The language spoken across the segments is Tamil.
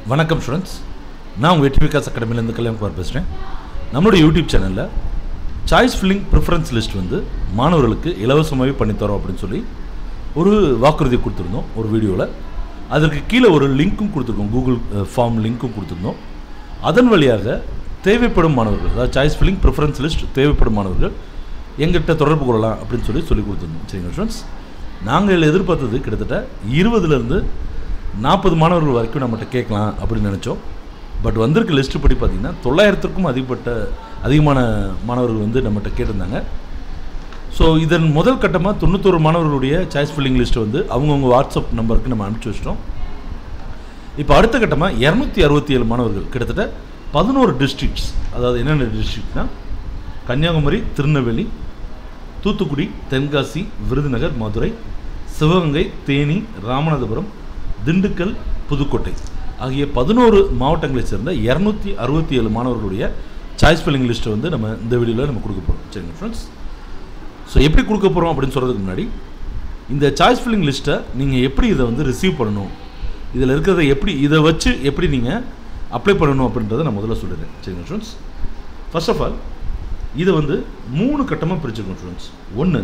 வணக்கம் ஸ்டூடெண்ட்ஸ் நான் உங்கள் வெற்றி விகாஸ் அகாடமிலேருந்து கல்யாண்குமார் பேசுகிறேன் நம்மளுடைய யூடியூப் சேனலில் சாய்ஸ் ஃபில்லிங் ப்ரிஃபரன்ஸ் லிஸ்ட் வந்து மாணவர்களுக்கு இலவசமாகவே பண்ணித்தரோம் அப்படின்னு சொல்லி ஒரு வாக்குறுதி கொடுத்துருந்தோம் ஒரு வீடியோவில் அதற்கு கீழே ஒரு லிங்க்கும் கொடுத்துருக்கோம் கூகுள் ஃபார்ம் லிங்க்கும் கொடுத்துருந்தோம் அதன் வழியாக தேவைப்படும் மாணவர்கள் அதாவது சாய்ஸ் ஃபில்லிங் ப்ரிஃபரன்ஸ் லிஸ்ட் தேவைப்படும் மாணவர்கள் எங்கிட்ட தொடர்பு கொள்ளலாம் அப்படின்னு சொல்லி சொல்லி கொடுத்துருந்தோம் சரிங்க ஸ்டூடெண்ட்ஸ் நாங்கள் எதிர்பார்த்தது கிட்டத்தட்ட இருபதுலேருந்து நாற்பது மாணவர்கள் வரைக்கும் நம்மகிட்ட கேட்கலாம் அப்படின்னு நினச்சோம் பட் வந்திருக்க லிஸ்ட்டு படி பார்த்திங்கன்னா தொள்ளாயிரத்துக்கும் அதிகப்பட்ட அதிகமான மாணவர்கள் வந்து நம்மகிட்ட கேட்டிருந்தாங்க ஸோ இதன் முதல் கட்டமாக தொண்ணூத்தொரு மாணவர்களுடைய சாய்ஸ் ஃபில்லிங் லிஸ்ட்டை வந்து அவங்கவுங்க வாட்ஸ்அப் நம்பருக்கு நம்ம அனுப்பிச்சி வச்சிட்டோம் இப்போ அடுத்த கட்டமாக இரநூத்தி அறுபத்தி ஏழு மாணவர்கள் கிட்டத்தட்ட பதினோரு டிஸ்ட்ரிக்ட்ஸ் அதாவது என்னென்ன டிஸ்ட்ரிக்ட்னா கன்னியாகுமரி திருநெல்வேலி தூத்துக்குடி தென்காசி விருதுநகர் மதுரை சிவகங்கை தேனி ராமநாதபுரம் திண்டுக்கல் புதுக்கோட்டை ஆகிய பதினோரு மாவட்டங்களைச் சேர்ந்த இரநூத்தி அறுபத்தி ஏழு மாணவர்களுடைய சாய்ஸ் ஃபில்லிங் லிஸ்ட்டை வந்து நம்ம இந்த வீடியோவில் நம்ம கொடுக்க போகிறோம் சரிங்க ஃப்ரெண்ட்ஸ் ஸோ எப்படி கொடுக்க போகிறோம் அப்படின்னு சொல்கிறதுக்கு முன்னாடி இந்த சாய்ஸ் ஃபில்லிங் லிஸ்ட்டை நீங்கள் எப்படி இதை வந்து ரிசீவ் பண்ணணும் இதில் இருக்கிறத எப்படி இதை வச்சு எப்படி நீங்கள் அப்ளை பண்ணணும் அப்படின்றத நான் முதல்ல சொல்லிடுறேன் சரிங்க ஸ்டூடெண்ட்ஸ் ஃபர்ஸ்ட் ஆஃப் ஆல் இதை வந்து மூணு கட்டமாக பிரிச்சிருக்கோம் ஸ்டூடெண்ட்ஸ் ஒன்று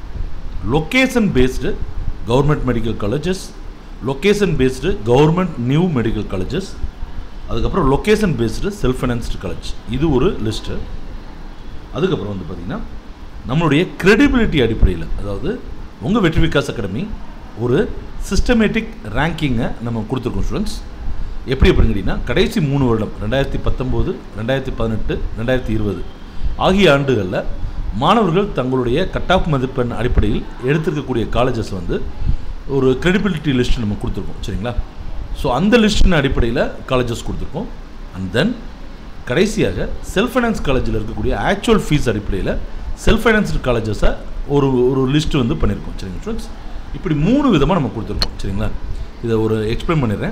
location based government medical colleges location based government new medical colleges அதுக்கப்புறம் location based self financed college இது ஒரு லிஸ்ட்டு அதுக்கப்புறம் வந்து பார்த்திங்கன்னா நம்மளுடைய credibility அடிப்படையில் அதாவது உங்கள் வெற்றி விகாஸ் அகாடமி ஒரு சிஸ்டமேட்டிக் ரேங்கிங்கை நம்ம கொடுத்துருக்கோம் ஸ்டூடெண்ட்ஸ் எப்படி அப்படின்னு கேட்டிங்கன்னா கடைசி மூணு வருடம் ரெண்டாயிரத்தி பத்தொம்போது ரெண்டாயிரத்தி பதினெட்டு ரெண்டாயிரத்தி இருபது ஆகிய ஆண்டுகளில் மாணவர்கள் தங்களுடைய கட் ஆஃப் மதிப்பெண் அடிப்படையில் எடுத்திருக்கக்கூடிய காலேஜஸ் வந்து ஒரு credibility லிஸ்ட் நம்ம கொடுத்துருக்கோம் சரிங்களா ஸோ அந்த லிஸ்ட்டின் அடிப்படையில் காலேஜஸ் கொடுத்துருக்கோம் அண்ட் தென் கடைசியாக செல்ஃப் ஃபைனான்ஸ் காலேஜில் இருக்கக்கூடிய ஆக்சுவல் ஃபீஸ் அடிப்படையில் செல்ஃப் ஃபைனான்ஸ்டு காலேஜஸை ஒரு ஒரு லிஸ்ட் வந்து பண்ணியிருக்கோம் சரிங்க ஸ்டூடெண்ட்ஸ் இப்படி மூணு விதமாக நம்ம கொடுத்துருக்கோம் சரிங்களா இதை ஒரு எக்ஸ்பிளைன் பண்ணிடுறேன்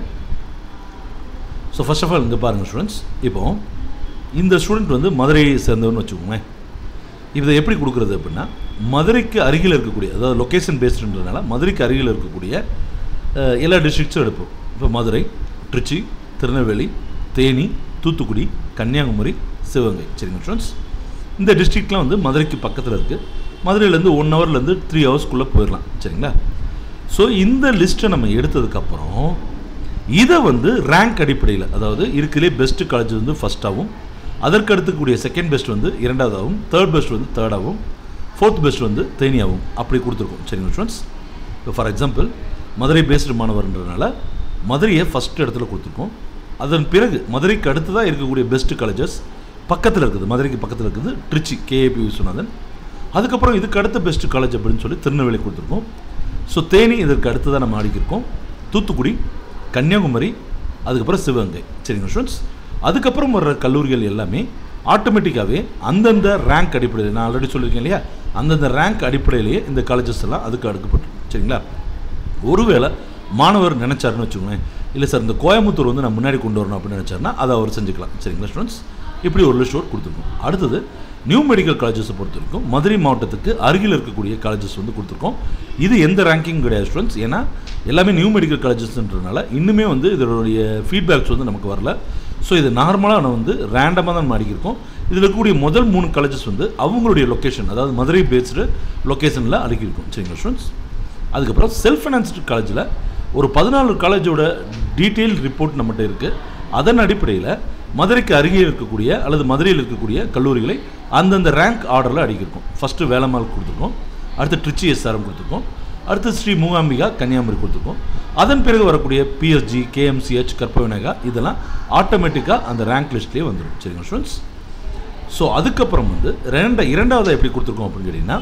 ஸோ ஃபர்ஸ்ட் ஆஃப் ஆல் இங்கே பாருங்கள் ஸ்டூடெண்ட்ஸ் இப்போ இந்த ஸ்டூடெண்ட் வந்து மதுரையை சேர்ந்தவர்னு வச்சுக்கோங்களேன் இதை எப்படி கொடுக்குறது அப்படின்னா மதுரைக்கு அருகில் இருக்கக்கூடிய அதாவது லொக்கேஷன் பேஸ்டுன்றதுனால மதுரைக்கு அருகில் இருக்கக்கூடிய அஹ், எல்லா டிஸ்ட்ரிக்ட்ஸும் எடுப்போம் இப்போ மதுரை திருச்சி திருநெல்வேலி தேனி தூத்துக்குடி கன்னியாகுமரி சிவகங்கை சரிங்க ஸ்டூடெண்ட்ஸ் இந்த டிஸ்ட்ரிக்ட்லாம் வந்து மதுரைக்கு பக்கத்தில் இருக்குது மதுரையிலேருந்து ஒன் ஹவர்லேருந்து த்ரீ ஹவர்ஸ்க்குள்ளே போயிடலாம் சரிங்களா ஸோ இந்த லிஸ்ட்டை நம்ம எடுத்ததுக்கப்புறம் இதை வந்து ரேங்க் அடிப்படையில் அதாவது இருக்கிறதுலே பெஸ்ட்டு காலேஜ் வந்து ஃபஸ்ட்டாகவும் அதற்கு அடுத்துக்கூடிய செகண்ட் பெஸ்ட் வந்து இரண்டாவதாகவும் தேர்ட் பெஸ்ட் வந்து தேர்டாகவும் ஃபோர்த் பெஸ்ட் வந்து தேனியாகவும் அப்படி கொடுத்துருக்கோம் சரிங்க ஸ்டூடெண்ட்ஸ் இப்போ ஃபார் எக்ஸாம்பிள் மதுரை பேஸ்டு மாணவர்ன்றதுனால மதுரையை ஃபஸ்ட் இடத்துல கொடுத்துருக்கோம் அதன் பிறகு மதுரைக்கு அடுத்ததாக இருக்கக்கூடிய பெஸ்ட் காலேஜஸ் பக்கத்தில் இருக்குது மதுரைக்கு பக்கத்தில் இருக்குது திருச்சி கேஏபி விஸ்வநாதன் அதுக்கப்புறம் இதுக்கு அடுத்த பெஸ்ட் காலேஜ் அப்படின்னு சொல்லி திருநெல்வேலி கொடுத்துருக்கோம் ஸோ தேனி இதற்கு அடுத்ததாக நம்ம அடிக்கிருக்கோம் தூத்துக்குடி கன்னியாகுமரி அதுக்கப்புறம் சிவகங்கை சரிங்க ஸ்டூடெண்ட்ஸ் அதுக்கப்புறம் வர்ற கல்லூரிகள் எல்லாமே ஆட்டோமேட்டிக்காகவே அந்தந்த ரேங்க் அடிப்படையில் நான் ஆல்ரெடி சொல்லியிருக்கேன் இல்லையா அந்தந்த ரேங்க் அடிப்படையிலேயே இந்த காலேஜஸ் எல்லாம் அதுக்கு அடுக்கப்பட்டிருக்கும் சரிங்களா ஒருவேளை மாணவர் நினைச்சாருன்னு வச்சுக்கோங்களேன் இல்லை சார் இந்த கோயம்புத்தூர் வந்து நான் முன்னாடி கொண்டு வரணும் அப்படின்னு நினச்சாருன்னா அதை அவர் செஞ்சுக்கலாம் சரிங்களா ஸ்டூடெண்ட்ஸ் இப்படி ஒரு லிஸ்ட் அவுட் கொடுத்துருக்கோம் அடுத்தது நியூ மெடிக்கல் காலேஜஸை பொறுத்த வரைக்கும் மதுரை மாவட்டத்துக்கு அருகில் இருக்கக்கூடிய காலேஜஸ் வந்து கொடுத்துருக்கோம் இது எந்த ரேங்கிங் கிடையாது ஸ்டூடெண்ட்ஸ் ஏன்னா எல்லாமே நியூ மெடிக்கல் காலேஜஸ்ன்றதுனால இன்னுமே வந்து இதனுடைய ஃபீட்பேக்ஸ் வந்து நமக்கு வரல ஸோ இது நார்மலாக நான் வந்து ரேண்டமாக தான் மாறிக்கிருக்கோம் இதில் இருக்கக்கூடிய முதல் மூணு காலேஜஸ் வந்து அவங்களுடைய லொக்கேஷன் அதாவது மதுரை பேஸ்டு லொக்கேஷனில் அடுக்கியிருக்கும் சரிங்களா ஸ்டூடெண்ட்ஸ் அதுக்கப்புறம் செல்ஃப் ஃபைனான்ஸ்டு காலேஜில் ஒரு பதினாலு காலேஜோட டீட்டெயில் ரிப்போர்ட் நம்மகிட்ட இருக்குது அதன் அடிப்படையில் மதுரைக்கு அருகே இருக்கக்கூடிய அல்லது மதுரையில் இருக்கக்கூடிய கல்லூரிகளை அந்தந்த ரேங்க் ஆர்டரில் அடிக்கிருக்கோம் ஃபஸ்ட்டு வேலம்மாள் கொடுத்துருக்கோம் அடுத்து ட்ரிச்சி எஸ்ஆர்எம் கொடுத்துருக்கோம் அடுத்து ஸ்ரீ மூகாம்பிகா கன்னியாகுமரி கொடுத்துருக்கோம் அதன் பிறகு வரக்கூடிய பிஎஸ்ஜி கேஎம்சிஹெச் கற்பவினகா இதெல்லாம் ஆட்டோமேட்டிக்காக அந்த ரேங்க் லிஸ்ட்லேயே வந்துடும் சரிங்க ஸ்டூடெண்ட்ஸ் ஸோ அதுக்கப்புறம் வந்து ரெண்ட இரண்டாவது எப்படி கொடுத்துருக்கோம் அப்படின்னு கேட்டிங்கன்னா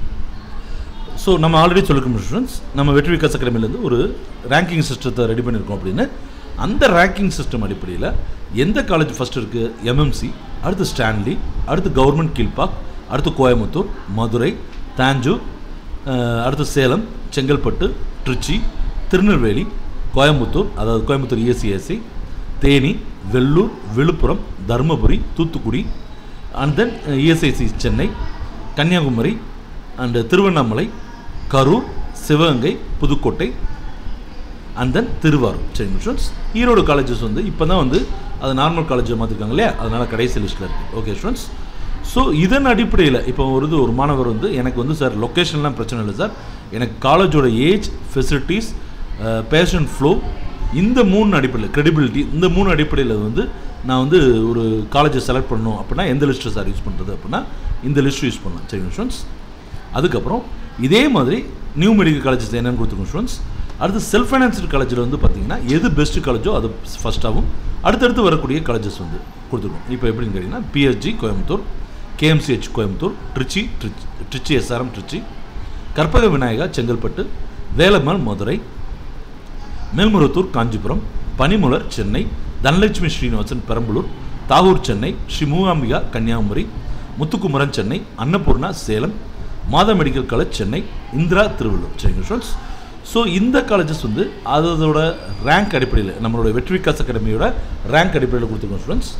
ஸோ நம்ம ஆல்ரெடி சொல்லிருக்கோம் ஸ்டூடெண்ட்ஸ் நம்ம வெற்றி விகாஸ் அகாடமிலேருந்து ஒரு ரேங்கிங் சிஸ்டத்தை ரெடி பண்ணியிருக்கோம் அப்படின்னு அந்த ரேங்கிங் சிஸ்டம் அடிப்படையில் எந்த காலேஜ் ஃபஸ்ட் இருக்குது எம்எம்சி அடுத்து ஸ்டான்லி அடுத்து கவர்மெண்ட் கீழ்பாக் அடுத்து கோயம்புத்தூர் மதுரை தாஞ்சூர் அஹ், அடுத்து சேலம் செங்கல்பட்டு திருச்சி திருநெல்வேலி கோயம்புத்தூர் அதாவது Coimbatore ESIC Theni Vellore Villupuram Dharmapuri Thoothukudi and then ESIC Chennai Kanniyakumari and Tiruvannamalai Karur Sivaganga Pudukkottai and then Tiruvarur சரிங்க ஸ்டூடெண்ட்ஸ் ஈரோடு காலேஜஸ் வந்து இப்போ தான் வந்து அது நார்மல் காலேஜை மாற்றிருக்காங்க இல்லையா அதனால் கடைசி லிஸ்ட்டில் இருக்குது ஓகே ஸ்டூடெண்ட்ஸ் ஸோ இதன் அடிப்படையில் இப்போ ஒரு இது ஒரு மாணவர் வந்து எனக்கு வந்து சார் லொக்கேஷன்லாம் பிரச்சனை இல்லை சார் எனக்கு காலேஜோட ஏஜ் ஃபெசிலிட்டிஸ் பேஷன் ஃப்ளோ இந்த மூணு அடிப்படையில் credibility இந்த மூணு அடிப்படையில் வந்து நான் வந்து ஒரு காலேஜை செலக்ட் பண்ணணும் அப்படின்னா எந்த லிஸ்ட்டை சார் யூஸ் பண்ணுறது அப்படின்னா இந்த லிஸ்ட் யூஸ் பண்ணலாம் சரிங்க ஸ்டூடெண்ட்ஸ் அதுக்கப்புறம் இதே மாதிரி நியூ மெடிக்கல் காலேஜஸ் என்னென்னு கொடுத்துருக்கோம் ஸ்டூடெண்ட்ஸ் அடுத்து செல்ஃப் ஃபைனான்ஸ்டு காலேஜில் வந்து பார்த்தீங்கன்னா எது பெஸ்ட்டு காலேஜோ அது ஃபஸ்ட்டாகவும் அடுத்தடுத்து வரக்கூடிய காலேஜஸ் வந்து கொடுத்துருக்கோம் இப்போ எப்படின்னு கேட்டிங்கன்னா PSG Coimbatore KMCH Coimbatore Trichy Trichy Trichy SRM Trichy Karpaga Vinayaga Chengalpattu Velammal Madurai Melmaruvathur Kanchipuram Panimalar Chennai Dhanalakshmi Srinivasan Perambalur Tagore Chennai Sri Mookambika Kanniyakumari Muthukumaran Chennai Annapoorna Salem Madha medical college Chennai Indira Tiruvallur சரிங்க ஸ்டூடெண்ட்ஸ் ஸோ இந்த காலேஜஸ் வந்து அதோட ரேங்க் அடிப்படையில் நம்மளோட வெற்றி விகாஸ் அகாடமியோட ரேங்க் அடிப்படையில் கொடுத்துருக்கோம் ஸ்டூடெண்ட்ஸ்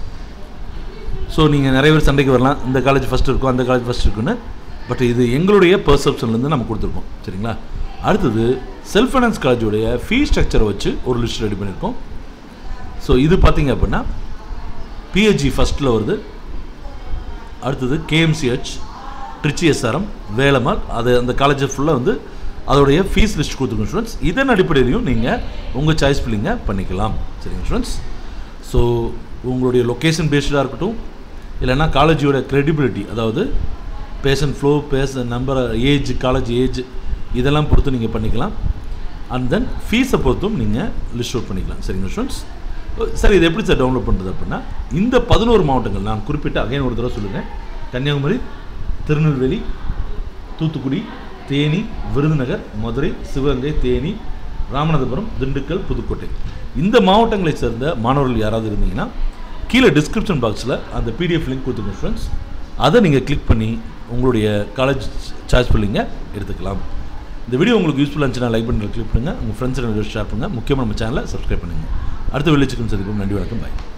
ஸோ நீங்கள் நிறைய பேர் சண்டைக்கு வரலாம் இந்த காலேஜ் ஃபஸ்ட் இருக்கும் அந்த காலேஜ் ஃபஸ்ட் இருக்குன்னு பட் இது எங்களுடைய பெர்செப்ஷன்லேருந்து நம்ம கொடுத்துருக்கோம் சரிங்களா அடுத்தது செல்ஃப் ஃபைனான்ஸ் காலேஜோடைய ஃபீ ஸ்ட்ரக்சரை வச்சு ஒரு லிஸ்ட் ரெடி பண்ணியிருக்கோம் ஸோ இது பார்த்தீங்க அப்படின்னா பிஹெச்சி ஃபஸ்ட்டில் வருது அடுத்தது கேஎம்சிஹெச் ட்ரிச்சி எஸ்ஆர்எம் வேலம்மாள் அது அந்த காலேஜ் ஃபுல்லாக வந்து அதோடைய ஃபீஸ் லிஸ்ட் கொடுத்துருக்கோம் ஸ்டூடெண்ட்ஸ் இதன் அடிப்படையிலையும் நீங்கள் உங்கள் சாய்ஸ் ஃபில்லிங்கை பண்ணிக்கலாம் சரிங்க ஸ்டூடெண்ட்ஸ் ஸோ உங்களுடைய லொக்கேஷன் பேஸ்டாக இருக்கட்டும் இல்லைன்னா காலேஜோட credibility அதாவது பேஷன் ஃப்ளோ பேச நம்பர் ஏஜ் காலேஜ் ஏஜ் இதெல்லாம் பொறுத்து நீங்கள் பண்ணிக்கலாம் அண்ட் தென் ஃபீஸை பொறுத்தும் நீங்கள் லிஸ்ட் அவுட் பண்ணிக்கலாம் சரிங்க ஸ்டூடெண்ட்ஸ் சார் இது எப்படி சார் டவுன்லோட் பண்ணுறது அப்படின்னா இந்த பதினோரு மாவட்டங்கள் நான் குறிப்பிட்டு அகைன் ஒரு தடவை சொல்லுங்கள் கன்னியாகுமரி திருநெல்வேலி தூத்துக்குடி தேனி விருதுநகர் மதுரை சிவகங்கை தேனி ராமநாதபுரம் திண்டுக்கல் புதுக்கோட்டை இந்த மாவட்டங்களை சேர்ந்த மாணவர்கள் யாராவது இருந்தீங்கன்னா கீழே டிஸ்கிரிப்ஷன் பாக்ஸில் அந்த பிடிஎஃப் லிங்க் கொடுத்துருங்க ஸ்டூடெண்ட்ஸ் அதை நீங்கள் கிளிக் பண்ணி உங்களுடைய காலேஜ் சார்ஜ் ஃபில்லிங்கை எடுத்துக்கலாம் இந்த வீடியோ உங்களுக்கு யூஸ்ஃபுல்லாக இருந்துச்சுன்னா லைக் பண்ணி கிளிக் பண்ணுங்கள் உங்கள் ஃப்ரெண்ட்ஸ் ஷேர் பண்ணுங்கள் முக்கியமாக நம்ம சேனலை சப்ஸ்கிரைப் பண்ணுங்கள் அடுத்த வெளிச்சிக்கும் சந்திப்போம் நன்றி வணக்கம் பாய்